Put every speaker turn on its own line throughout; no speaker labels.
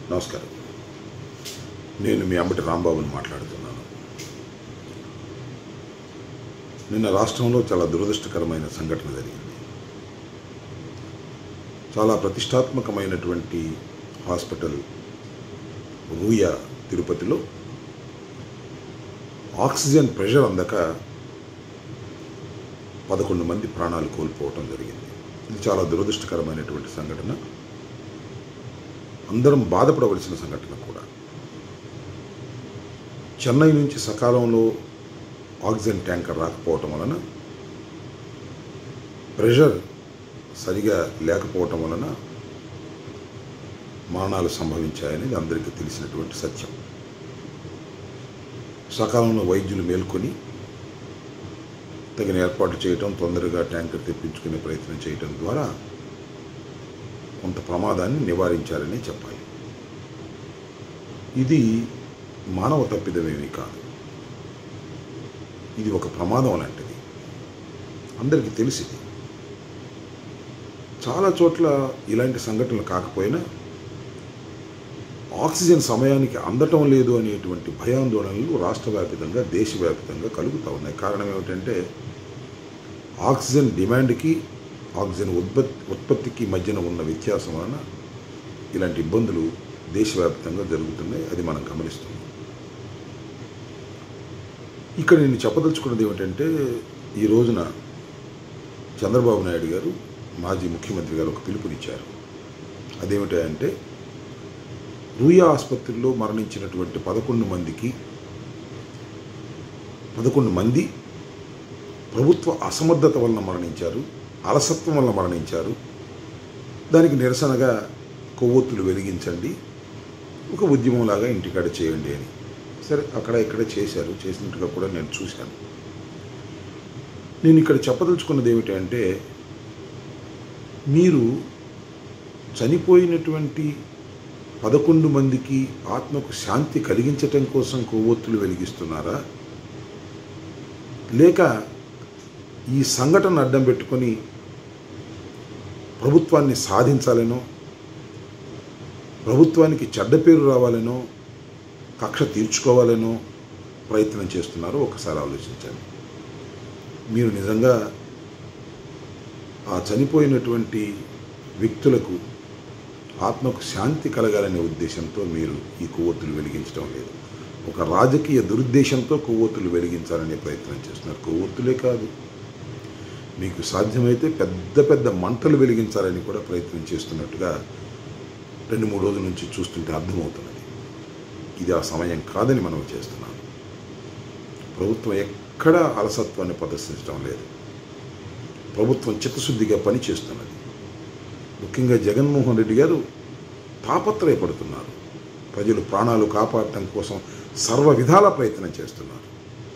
నమస్కారం నేను మీ అంబటి రాంబాబుని మాట్లాడుతున్నాను నిన్న రాష్ట్రంలో చాలా దురదృష్టకరమైన సంఘటన జరిగింది చాలా ప్రతిష్టాత్మకమైనటువంటి హాస్పిటల్ రూయా తిరుపతిలో ఆక్సిజన్ ప్రెషర్ అందక పదకొండు మంది ప్రాణాలు కోల్పోవటం జరిగింది ఇది చాలా దురదృష్టకరమైనటువంటి సంఘటన అందరం బాధపడవలసిన సంఘటన కూడా చెన్నై నుంచి సకాలంలో ఆక్సిజన్ ట్యాంకర్ రాకపోవటం వలన ప్రెషర్ సరిగా లేకపోవటం వలన మరణాలు సంభవించాయనేది అందరికీ తెలిసినటువంటి సత్యం సకాలంలో వైద్యులు మేల్కొని తగిన ఏర్పాటు చేయటం తొందరగా ట్యాంకర్ తెప్పించుకునే ప్రయత్నం చేయటం ద్వారా కొంత ప్రమాదాన్ని నివారించారని చెప్పాలి ఇది మానవ తప్పిదమేమీ కాదు ఇది ఒక ప్రమాదం లాంటిది అందరికీ తెలిసింది చాలా చోట్ల ఇలాంటి సంఘటనలు కాకపోయినా ఆక్సిజన్ సమయానికి అందటం లేదు అనేటువంటి భయాందోళనలు రాష్ట్ర వ్యాపితంగా దేశవ్యాప్తంగా కలుగుతూ ఉన్నాయి కారణం ఏమిటంటే ఆక్సిజన్ డిమాండ్కి ఆక్సిజన్ ఉత్పత్తి ఉత్పత్తికి మధ్యన ఉన్న వ్యత్యాసం వలన ఇలాంటి ఇబ్బందులు దేశవ్యాప్తంగా జరుగుతున్నాయి అది మనం గమనిస్తున్నాం ఇక్కడ నేను చెప్పదలుచుకున్నది ఏమిటంటే ఈ రోజున చంద్రబాబు నాయుడు గారు మాజీ ముఖ్యమంత్రి గారు ఒక పిలుపునిచ్చారు అదేమిటంటే రూయా ఆసుపత్రిలో మరణించినటువంటి పదకొండు మందికి పదకొండు మంది ప్రభుత్వ అసమర్థత వలన మరణించారు అలసత్వం వలన మరణించారు దానికి నిరసనగా కొవ్వొత్తులు వెలిగించండి ఒక ఉద్యమంలాగా ఇంటికాడ చేయండి అని సరే అక్కడ ఇక్కడ చేశారు చేసినట్టుగా కూడా నేను చూశాను నేను ఇక్కడ చెప్పదలుచుకున్నది ఏమిటంటే మీరు చనిపోయినటువంటి పదకొండు మందికి ఆత్మకు శాంతి కలిగించటం కోసం కొవ్వొత్తులు వెలిగిస్తున్నారా లేక ఈ సంఘటన అడ్డం పెట్టుకొని ప్రభుత్వాన్ని సాధించాలనో ప్రభుత్వానికి చెడ్డ పేరు రావాలనో కక్ష తీర్చుకోవాలనో ప్రయత్నం చేస్తున్నారో ఒకసారి ఆలోచించండి మీరు నిజంగా ఆ చనిపోయినటువంటి వ్యక్తులకు ఆత్మకు శాంతి కలగాలనే ఉద్దేశంతో మీరు ఈ కొవ్వొత్తులు వెలిగించడం లేదు ఒక రాజకీయ దురుద్దేశంతో కొవ్వొత్తులు వెలిగించాలనే ప్రయత్నం చేస్తున్నారు కొవ్వొత్తులే కాదు మీకు సాధ్యమైతే పెద్ద పెద్ద మంటలు వెలిగించాలని కూడా ప్రయత్నం చేస్తున్నట్టుగా రెండు మూడు రోజుల నుంచి చూస్తుంటే అర్థమవుతున్నది ఇది ఆ సమయం కాదని మనం చేస్తున్నాం ప్రభుత్వం ఎక్కడా అలసత్వాన్ని ప్రదర్శించడం లేదు ప్రభుత్వం చిత్తశుద్ధిగా పనిచేస్తున్నది ముఖ్యంగా జగన్మోహన్ రెడ్డి గారు తాపత్రయపడుతున్నారు ప్రజలు ప్రాణాలు కాపాడటం కోసం సర్వ విధాల ప్రయత్నం చేస్తున్నారు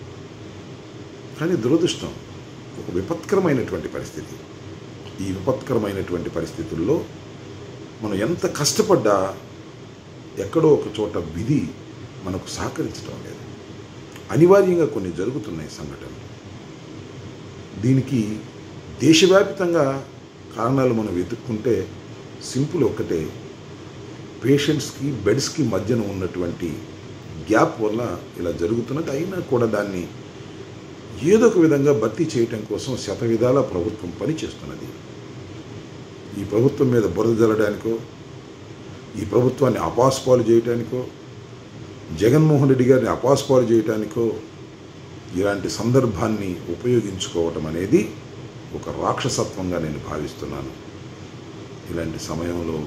కానీ దురదృష్టం ఒక విపత్కరమైనటువంటి పరిస్థితి ఈ విపత్కరమైనటువంటి పరిస్థితుల్లో మనం ఎంత కష్టపడ్డా ఎక్కడో ఒక చోట విధి మనకు సహకరించడం లేదు అనివార్యంగా కొన్ని జరుగుతున్నాయి సంఘటనలు దీనికి దేశవ్యాప్తంగా కారణాలు మనం వెతుక్కుంటే సింపుల్ ఒకటే పేషెంట్స్కి బెడ్స్కి మధ్యన ఉన్నటువంటి గ్యాప్ వల్ల ఇలా జరుగుతున్నది అయినా కూడా దాన్ని ఏదో ఒక విధంగా భర్తీ చేయటం కోసం శతవిధాల ప్రభుత్వం పనిచేస్తున్నది ఈ ప్రభుత్వం మీద బురద జల్లడానికో ఈ ప్రభుత్వాన్ని అపాస్పాలు చేయటానికో జగన్మోహన్ రెడ్డి గారిని అపాస్పాలు చేయటానికో ఇలాంటి సందర్భాన్ని ఉపయోగించుకోవటం అనేది ఒక రాక్షసత్వంగా నేను భావిస్తున్నాను ఇలాంటి సమయంలో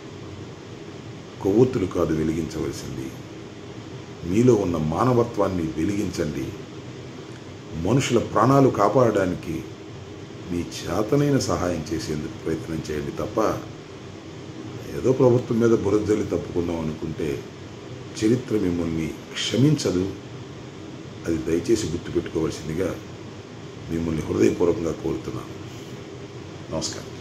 కొవ్వొత్తులు కాదు వెలిగించవలసింది మీలో ఉన్న మానవత్వాన్ని వెలిగించండి మనుషుల ప్రాణాలు కాపాడడానికి మీ చేతనైన సహాయం చేసేందుకు ప్రయత్నం చేయండి తప్ప ఏదో ప్రభుత్వం మీద బురదజల్లి తప్పుకుందాం అనుకుంటే చరిత్ర మిమ్మల్ని క్షమించదు అది దయచేసి గుర్తుపెట్టుకోవాల్సిందిగా మిమ్మల్ని హృదయపూర్వకంగా కోరుతున్నాను నమస్కారం